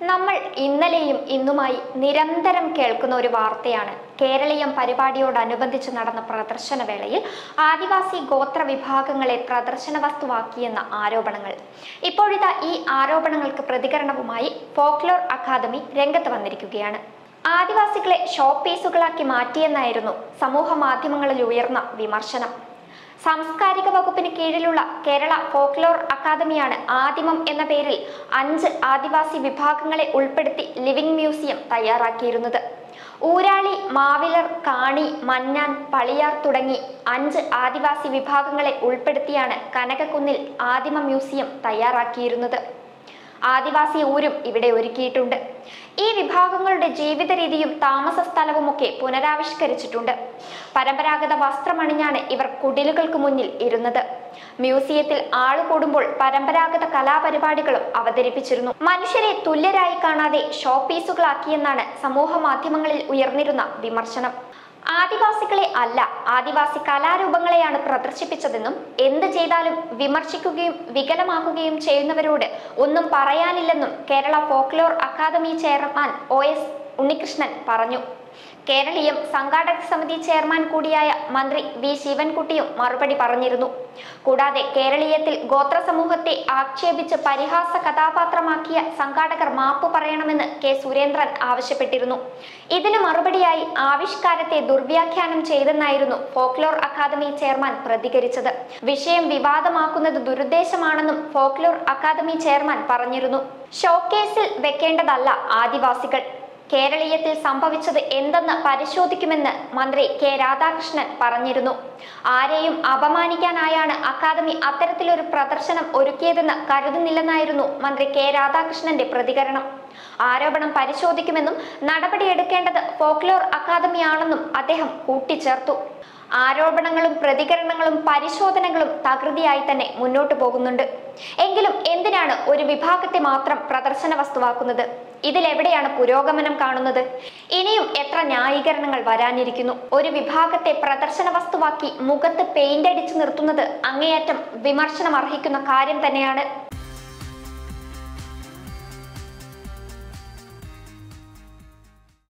നമ്മൾ ഇന്നലെയും ഇന്നുമായി നിരന്തരം കേൾക്കുന്ന ഒരു വാർത്തയാണ് കേരളീയം പരിപാടിയോടനുബന്ധിച്ച് നടന്ന പ്രദർശന വേളയിൽ ആദിവാസി ഗോത്ര വിഭാഗങ്ങളെ പ്രദർശന വസ്തുവാക്കിയെന്ന ആരോപണങ്ങൾ ഇപ്പോഴിതാ ഈ ആരോപണങ്ങൾക്ക് പ്രതികരണവുമായി ഫോക്ലോർ അക്കാദമി രംഗത്ത് വന്നിരിക്കുകയാണ് ആദിവാസികളെ ഷോ പീസുകളാക്കി മാറ്റിയെന്നായിരുന്നു സമൂഹ മാധ്യമങ്ങളിൽ ഉയർന്ന വിമർശനം സാംസ്കാരിക വകുപ്പിന് കീഴിലുള്ള കേരള ഫോക്ലോർ അക്കാദമിയാണ് ആദിമം എന്ന പേരിൽ അഞ്ച് ആദിവാസി വിഭാഗങ്ങളെ ഉൾപ്പെടുത്തി ലിവിംഗ് മ്യൂസിയം തയ്യാറാക്കിയിരുന്നത് ഊരാളി മാവിലർ കാണി മന്നാൻ പളിയാർ തുടങ്ങി അഞ്ച് ആദിവാസി വിഭാഗങ്ങളെ ഉൾപ്പെടുത്തിയാണ് കനകക്കുന്നിൽ ആദിമ മ്യൂസിയം തയ്യാറാക്കിയിരുന്നത് ആദിവാസി ഊരും ഇവിടെ ഒരുക്കിയിട്ടുണ്ട് ഈ വിഭാഗങ്ങളുടെ ജീവിത രീതിയും താമസ സ്ഥലവുമൊക്കെ പുനരാവിഷ്കരിച്ചിട്ടുണ്ട് പരമ്പരാഗത വസ്ത്രമണിഞ്ഞാണ് ഇവർ കുടിലുകൾക്ക് മുന്നിൽ ഇരുന്നത് മ്യൂസിയത്തിൽ ആള് കൂടുമ്പോൾ പരമ്പരാഗത കലാപരിപാടികളും അവതരിപ്പിച്ചിരുന്നു മനുഷ്യരെ തുല്യരായി കാണാതെ ഷോ പീസുകളാക്കിയെന്നാണ് സമൂഹ മാധ്യമങ്ങളിൽ ഉയർന്നിരുന്ന വിമർശനം ആദിവാസികളെ അല്ല ആദിവാസി കലാരൂപങ്ങളെയാണ് പ്രദർശിപ്പിച്ചതെന്നും എന്ത് ചെയ്താലും വിമർശിക്കുകയും വികലമാക്കുകയും ചെയ്യുന്നവരോട് ഒന്നും പറയാനില്ലെന്നും Kerala folklore academy chairman O S Unnikrishnan പറഞ്ഞു കേരളീയം സംഘാടക സമിതി ചെയർമാൻ കൂടിയായ മന്ത്രി വി ശിവൻകുട്ടിയും മറുപടി പറഞ്ഞിരുന്നു കൂടാതെ കേരളീയത്തിൽ ഗോത്ര സമൂഹത്തെ ആക്ഷേപിച്ച് പരിഹാസ കഥാപാത്രമാക്കിയ സംഘാടകർ മാപ്പ് പറയണമെന്ന് കെ സുരേന്ദ്രൻ ആവശ്യപ്പെട്ടിരുന്നു ഇതിന് മറുപടിയായി ആവിഷ്കാരത്തെ ദുർവ്യാഖ്യാനം ചെയ്തെന്നായിരുന്നു ഫോക്ലോർ അക്കാദമി ചെയർമാൻ പ്രതികരിച്ചത് വിഷയം വിവാദമാക്കുന്നത് ദുരുദ്ദേശമാണെന്നും ഫോക്ലോർ അക്കാദമി ചെയർമാൻ പറഞ്ഞിരുന്നു ഷോക്കേസിൽ വെക്കേണ്ടതല്ല ആദിവാസികൾ കേരളീയത്തിൽ സംഭവിച്ചത് എന്തെന്ന് പരിശോധിക്കുമെന്ന് മന്ത്രി കെ രാധാകൃഷ്ണൻ പറഞ്ഞിരുന്നു ആരെയും അപമാനിക്കാനായാണ് അക്കാദമി അത്തരത്തിലൊരു പ്രദർശനം ഒരുക്കിയതെന്ന് കരുതുന്നില്ലെന്നായിരുന്നു മന്ത്രി കെ രാധാകൃഷ്ണന്റെ പ്രതികരണം ആരോപണം പരിശോധിക്കുമെന്നും നടപടിയെടുക്കേണ്ടത് ഫോക്ലോർ അക്കാദമിയാണെന്നും അദ്ദേഹം കൂട്ടിച്ചേർത്തു ആരോപണങ്ങളും പ്രതികരണങ്ങളും പരിശോധനകളും തകൃതിയായി തന്നെ മുന്നോട്ടു പോകുന്നുണ്ട് എങ്കിലും എന്തിനാണ് ഒരു വിഭാഗത്തെ മാത്രം പ്രദർശന വസ്തുവാക്കുന്നത് ഇതിലെവിടെയാണ് പുരോഗമനം കാണുന്നത് ഇനിയും എത്ര ന്യായീകരണങ്ങൾ വരാനിരിക്കുന്നു ഒരു വിഭാഗത്തെ പ്രദർശന വസ്തുവാക്കി മുഖത്ത് പെയിന്റ് അടിച്ചു നിർത്തുന്നത് അങ്ങേയറ്റം വിമർശനം അർഹിക്കുന്ന കാര്യം തന്നെയാണ്